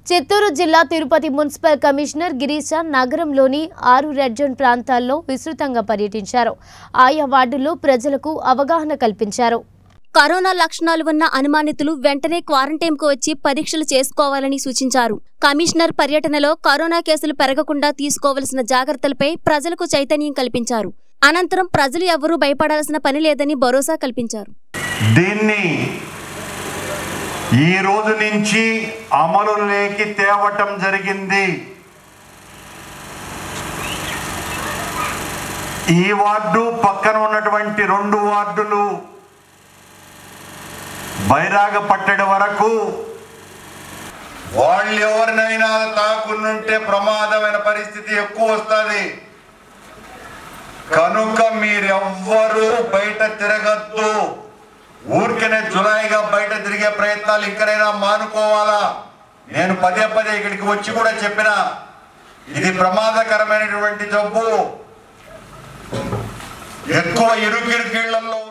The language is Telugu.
చిత్తూరు జిల్లా తిరుపతి మున్సిపల్ కమిషనర్ గిరీశ నగరంలోని ఆరు రెడ్ జోన్ ప్రాంతాల్లో విస్తృతంగా పర్యటించారు ఆయా వార్డుల్లో ప్రజలకు అవగాహన కల్పించారు కరోనా లక్షణాలు ఉన్న అనుమానితులు వెంటనే క్వారంటైన్కు వచ్చి పరీక్షలు చేసుకోవాలని సూచించారు కమిషనర్ పర్యటనలో కరోనా కేసులు పెరగకుండా తీసుకోవలసిన జాగ్రత్తలపై ప్రజలకు చైతన్యం కల్పించారు అనంతరం ప్రజలు ఎవరూ భయపడాల్సిన పని లేదని భరోసా కల్పించారు దీన్ని ఈ రోజు నుంచి అమలులోకి తేవటం జరిగింది ఈ వార్డు పక్కన ఉన్నటువంటి రెండు వార్డులు బైరాగ పట్టడి వరకు వాళ్ళు ఎవరినైనా తాకునుంటే ప్రమాదమైన పరిస్థితి ఎక్కువ వస్తుంది కనుక మీరెవ్వరూ బయట తిరగద్దు ఊరికనే జులాయిగా బయట తిరిగే ప్రయత్నాలు ఇంకనైనా మానుకోవాలా నేను పదే పదే ఇక్కడికి వచ్చి కూడా చెప్పిన ఇది ప్రమాదకరమైనటువంటి జబ్బు ఎక్కువ ఇరుకిరుకిళ్లలో